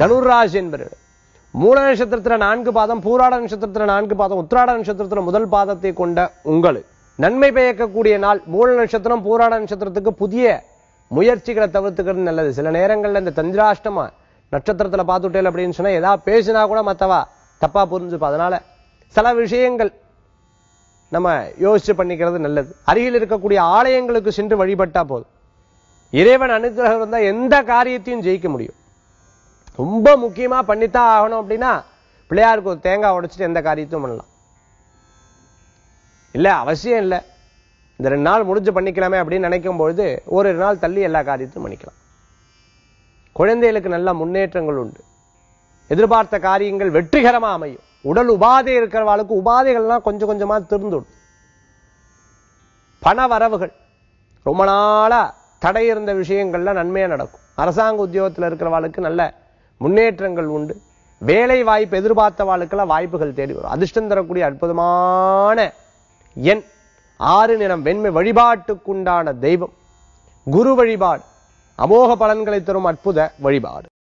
தனுராசி என்பவர்கள் மூல நட்சத்திரத்துல நான்கு பாதம் பூராட நட்சத்திரத்துல நான்கு பாதம் உத்திராட நட்சத்திரத்துல முதல் பாதத்தை கொண்ட உங்களுக்கு நன்மை பயக்கக்கூடிய நாள் மூல நட்சத்திரம் பூராட நட்சத்திரத்துக்கு புதிய முயற்சிகளை தவிர்த்துக்கிறது நல்லது சில நேரங்கள்ல இந்த தந்திராஷ்டமா நட்சத்திரத்துல பார்த்துட்டேன் அப்படின்னு சொன்னா ஏதாவது பேசினா கூட மத்தவா தப்பா புரிஞ்சுப்பா அதனால சில விஷயங்கள் நம்ம யோசிச்சு பண்ணிக்கிறது நல்லது அருகில் இருக்கக்கூடிய ஆலயங்களுக்கு சென்று வழிபட்டா போதும் இறைவன் அனுகிரகம் இருந்தா எந்த காரியத்தையும் ஜெயிக்க முடியும் ரொம்ப முக்கியமா பண்ணித்தான் ஆகணும் அப்படின்னா பிள்ளையாருக்கு ஒரு தேங்காய் உடைச்சிட்டு எந்த காரியத்தையும் பண்ணலாம் இல்ல அவசியம் இல்லை இந்த ரெண்டு நாள் முடிஞ்சு பண்ணிக்கலாமே அப்படின்னு நினைக்கும் பொழுது ஒரு நாள் தள்ளி எல்லா காரியத்தையும் பண்ணிக்கலாம் குழந்தைகளுக்கு நல்ல முன்னேற்றங்கள் உண்டு எதிர்பார்த்த காரியங்கள் வெற்றிகரமா அமையும் உடல் உபாதை இருக்கிறவாளுக்கு உபாதைகள்லாம் கொஞ்சம் கொஞ்சமா திருந்துடும் பண வரவுகள் ரொம்ப நாளா தடை இருந்த விஷயங்கள்ல நன்மையா நடக்கும் அரசாங்க உத்தியோகத்துல இருக்கிறவாளுக்கு நல்ல முன்னேற்றங்கள் உண்டு வேலை வாய்ப்பு எதிர்பார்த்தவாளுக்கெல்லாம் வாய்ப்புகள் தேடி வரும் அதிர்ஷ்டம் தரக்கூடிய அற்புதமான எண் ஆறு நிறம் வெண்மை வழிபாட்டுக்குண்டான தெய்வம் குரு வழிபாடு அமோக பலன்களை தரும் அற்புத வழிபாடு